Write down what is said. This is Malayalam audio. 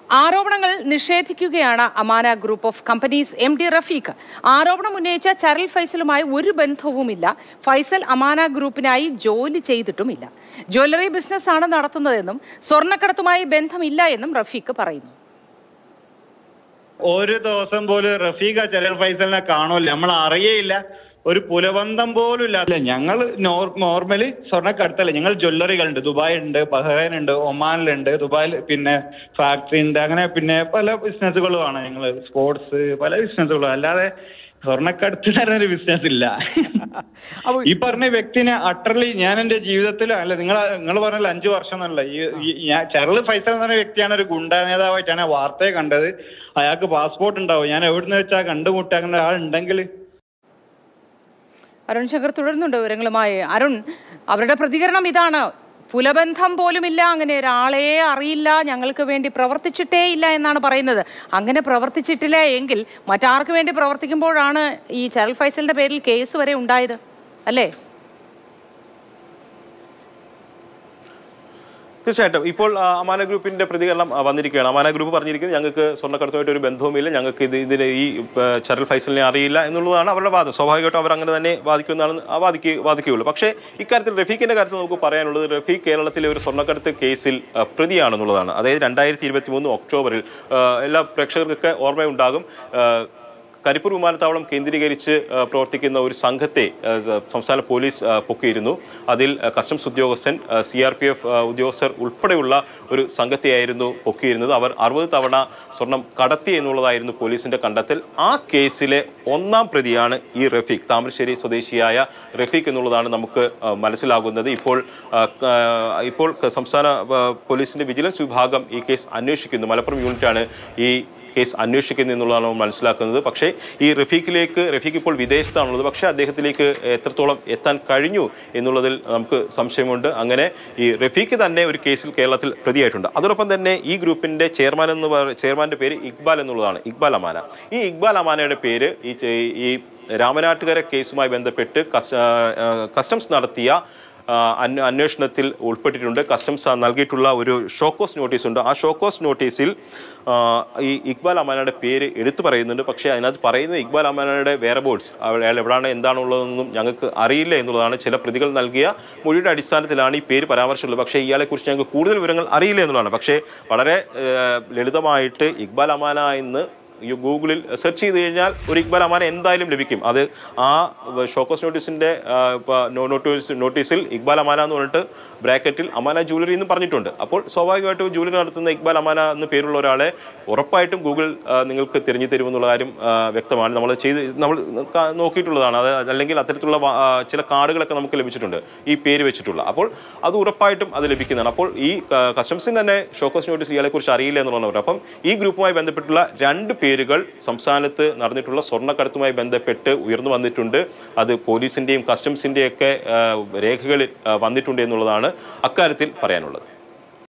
ആരോപണങ്ങൾ നിഷേധിക്കുകയാണ് Amana group of companies M D Rafeeq ആരോപണം ഉന്നയിച്ച ചരൽ ഫൈസലുമായി ഒരു ബന്ധവുമില്ല ഫൈസൽ അമാന ഗ്രൂപ്പിനായി ജോലി ചെയ്തിട്ടുമില്ല ജ്വല്ലറി ബിസിനസ് ആണ് നടത്തുന്നതെന്നും സ്വർണ്ണക്കടത്തുമായി ബന്ധമില്ല എന്നും റഫീഖ് പറയുന്നു ഒരു ദിവസം പോലും റഫീഖ ചെലർ ഫൈസലിനെ കാണൂല നമ്മൾ അറിയേയില്ല ഒരു പുലബന്ധം പോലും ഇല്ല അല്ല ഞങ്ങൾ നോർമലി സ്വർണ്ണക്കടത്തല്ല ഞങ്ങൾ ജ്വല്ലറികളുണ്ട് ദുബായ് ഉണ്ട് ബഹ്റൈൻ ഉണ്ട് ഒമാനിലുണ്ട് ദുബായിൽ പിന്നെ ഫാക്ടറി ഉണ്ട് അങ്ങനെ പിന്നെ പല ബിസിനസ്സുകളുമാണ് ഞങ്ങൾ സ്പോർട്സ് പല ബിസിനസ്സുകളും അല്ലാതെ സ്വർണ്ണക്കടത്തിന് ഒരു ബിസിനസ് ഇല്ല അപ്പൊ ഈ പറഞ്ഞ വ്യക്തിനെ അട്ടർലി ഞാൻ എന്റെ ജീവിതത്തിൽ അല്ല നിങ്ങൾ നിങ്ങൾ പറഞ്ഞല്ലോ അഞ്ചു വർഷം എന്നല്ല ഈ ഈ- ഞാൻ ചരള് ഫൈസൽ എന്ന് പറഞ്ഞ വ്യക്തിയാണ് ഒരു ഗുണ്ടാ നേതാവായിട്ടാണ് ഞാൻ വാർത്തയെ കണ്ടത് അയാൾക്ക് പാസ്പോർട്ട് ഉണ്ടാവും ഞാൻ എവിടുന്ന് വെച്ചാൽ കണ്ടുമുട്ടാക്കുന്ന ആളുണ്ടെങ്കിൽ അരുൺ ശങ്കർ തുടരുന്നുണ്ട് വിവരങ്ങളുമായി അരുൺ അവരുടെ പ്രതികരണം ഇതാണ് പുലബന്ധം പോലുമില്ല അങ്ങനെ ഒരാളെ അറിയില്ല ഞങ്ങൾക്ക് വേണ്ടി പ്രവർത്തിച്ചിട്ടേ ഇല്ല എന്നാണ് പറയുന്നത് അങ്ങനെ പ്രവർത്തിച്ചിട്ടില്ല എങ്കിൽ മറ്റാർക്ക് വേണ്ടി പ്രവർത്തിക്കുമ്പോഴാണ് ഈ ചരൽ ഫൈസലിന്റെ പേരിൽ കേസ് വരെ ഉണ്ടായത് അല്ലേ തീർച്ചയായിട്ടും ഇപ്പോൾ ആ, അമാന ഗ്രൂപ്പിന്റെ പ്രതികരണം ആ, വന്നിരിക്കുകയാണ് അമാന ഗ്രൂപ്പ് പറഞ്ഞിരിക്കുന്നത് ഞങ്ങൾക്ക് സ്വർണ്ണക്കടത്തുമായിട്ട് ഒരു ബന്ധവുമില്ല ഞങ്ങൾക്ക് ഇത് ഇതിന് ഈ ആ, ചരൽ ഫൈസലിനെ അറിയില്ല എന്നുള്ളതാണ് അവരുടെ വാദം സ്വാഭാവികമായിട്ടും അവർ അങ്ങനെ തന്നെ വാദിക്കുമെന്നാണ് ആ വാദിക്കുക വാദിക്കുകയുള്ളൂ പക്ഷേ ഇക്കാര്യത്തിൽ റഫീഖിന്റെ കാര്യത്തിൽ നമുക്ക് പറയാനുള്ളത് റഫീഖ് കേരളത്തിലെ ഒരു സ്വർണ്ണക്കടത്ത് കേസിൽ ആ, പ്രതിയാണെന്നുള്ളതാണ് അതായത് രണ്ടായിരത്തി ഇരുപത്തി മൂന്ന് ഒക്ടോബറിൽ ആ, എല്ലാ പ്രേക്ഷകർക്കൊക്കെ ഓർമ്മയുണ്ടാകും ആ, കരിപ്പൂർ വിമാനത്താവളം കേന്ദ്രീകരിച്ച് ആ, പ്രവർത്തിക്കുന്ന ഒരു സംഘത്തെ ആ, സംസ്ഥാന പോലീസ് ആ, പൊക്കിയിരുന്നു അതിൽ ആ, കസ്റ്റംസ് ഉദ്യോഗസ്ഥൻ സി ആർ പി എഫ് ഉദ്യോഗസ്ഥർ ഉൾപ്പെടെയുള്ള ഒരു സംഘത്തെയായിരുന്നു പൊക്കിയിരുന്നത് അവർ അറുപത് തവണ സ്വർണം കടത്തി എന്നുള്ളതായിരുന്നു പോലീസിന്റെ കണ്ടെത്തൽ ആ കേസിലെ ഒന്നാം പ്രതിയാണ് ഈ റഫീഖ് താമരശ്ശേരി സ്വദേശിയായ റഫീഖ് എന്നുള്ളതാണ് നമുക്ക് ആ, മനസ്സിലാകുന്നത് ഇപ്പോൾ ആ, ക- ഇപ്പോൾ സംസ്ഥാന ആ, പോലീസിന്റെ വിജിലൻസ് വിഭാഗം ഈ കേസ് അന്വേഷിക്കുന്നു മലപ്പുറം യൂണിറ്റാണ് ഈ കേസ് അന്വേഷിക്കുന്നത് എന്നുള്ളതാണ് നമ്മൾ മനസ്സിലാക്കുന്നത് പക്ഷേ ഈ റഫീഖിലേക്ക് റഫീഖ് ഇപ്പോൾ വിദേശത്താണുള്ളത് പക്ഷേ അദ്ദേഹത്തിലേക്ക് എത്രത്തോളം എത്താൻ കഴിഞ്ഞു എന്നുള്ളതിൽ നമുക്ക് സംശയമുണ്ട് അങ്ങനെ ഈ റഫീഖ് തന്നെ ഒരു കേസിൽ കേരളത്തിൽ പ്രതിയായിട്ടുണ്ട് അതോടൊപ്പം തന്നെ ഈ ഗ്രൂപ്പിന്റെ ചെയർമാൻ എന്ന് പറ ചെയർമാന്റെ പേര് ഇക്ബാൽ എന്നുള്ളതാണ് ഇക്ബാൽ അമാന ഈ ഇക്ബാൽ അമാനയുടെ പേര് ഈ ചെ- ഈ രാമനാട്ടുകര കേസുമായി ബന്ധപ്പെട്ട് കസ്റ്റ- ആ, കസ്റ്റംസ് നടത്തിയ ആ, അന്വ- അന്വേഷണത്തിൽ ഉൾപ്പെട്ടിട്ടുണ്ട് കസ്റ്റംസ് നൽകിയിട്ടുള്ള ഒരു ഷോക്കോസ് നോട്ടീസ് ഉണ്ട് ആ ഷോക്കോസ് നോട്ടീസിൽ ആ, ഈ ഇക്ബാൽ അമാനയുടെ പേര് എടുത്തു പറയുന്നുണ്ട് പക്ഷേ അതിനകത്ത് പറയുന്നത് ഇക്ബാൽ അമാനയുടെ വേറെ ബോർഡ്സ് അയാൾ എവിടെയാണ് എന്താണുള്ളതെന്നും ഞങ്ങൾക്ക് അറിയില്ല എന്നുള്ളതാണ് ചില പ്രതികൾ നൽകിയ മൊഴിയുടെ അടിസ്ഥാനത്തിലാണ് ഈ പേര് പരാമർശമുള്ളത് പക്ഷേ ഇയാളെക്കുറിച്ച് ഞങ്ങൾക്ക് കൂടുതൽ വിവരങ്ങൾ അറിയില്ല എന്നുള്ളതാണ് പക്ഷേ വളരെ ഏഹ്, ലളിതമായിട്ട് ഇക്ബാൽ അമാന എന്ന് ഈ ഗൂഗിളിൽ സെർച്ച് ചെയ്ത് കഴിഞ്ഞാൽ ഒരു ഇക്ബാൽ അമാന എന്തായാലും ലഭിക്കും അത് ആ ഷോക്കോസ് നോട്ടീസിന്റെ ആ, ഇപ്പ നോ- നോട്ടീസ് നോട്ടീസിൽ ഇക്ബാൽ അമാന എന്ന് പറഞ്ഞിട്ട് ബ്രാക്കറ്റിൽ അമാന ജൂവലറി എന്ന് പറഞ്ഞിട്ടുണ്ട് അപ്പോൾ സ്വാഭാവികമായിട്ടും ജൂവലറി നടത്തുന്ന ഇക്ബാൽ അമാന എന്ന് പേരുള്ള ഒരാളെ ഉറപ്പായിട്ടും ഗൂഗിൾ ആ, നിങ്ങൾക്ക് തിരഞ്ഞു തരുമെന്നുള്ള കാര്യം ആ, വ്യക്തമാണ് നമ്മൾ ചെയ്ത് നമ്മൾ ക- നോക്കിയിട്ടുള്ളതാണ് അത് അല്ലെങ്കിൽ അത്തരത്തിലുള്ള വാ- ആ, ചില കാർഡുകളൊക്കെ നമുക്ക് ലഭിച്ചിട്ടുണ്ട് ഈ പേര് വെച്ചിട്ടുള്ള അപ്പോൾ അത് ഉറപ്പായിട്ടും അത് ലഭിക്കുന്നതാണ് അപ്പോൾ ഈ ക- കസ്റ്റംസിന് തന്നെ ഷോക്കോസ് നോട്ടീസ് ഇയാളെക്കുറിച്ച് അറിയില്ല എന്നുള്ളതാണ് പറഞ്ഞത് അപ്പം ഈ ഗ്രൂപ്പുമായി ബന്ധപ്പെട്ടുള്ള രണ്ട് പേരുകൾ സംസ്ഥാനത്ത് നടന്നിട്ടുള്ള സ്വർണ്ണക്കടത്തുമായി ബന്ധപ്പെട്ട് ഉയർന്നു വന്നിട്ടുണ്ട് അത് പോലീസിന്റെയും കസ്റ്റംസിന്റെയും ഒക്കെ ആ, രേഖകളിൽ ആ, വന്നിട്ടുണ്ട് എന്നുള്ളതാണ് അക്കാര്യത്തിൽ പറയാനുള്ളത്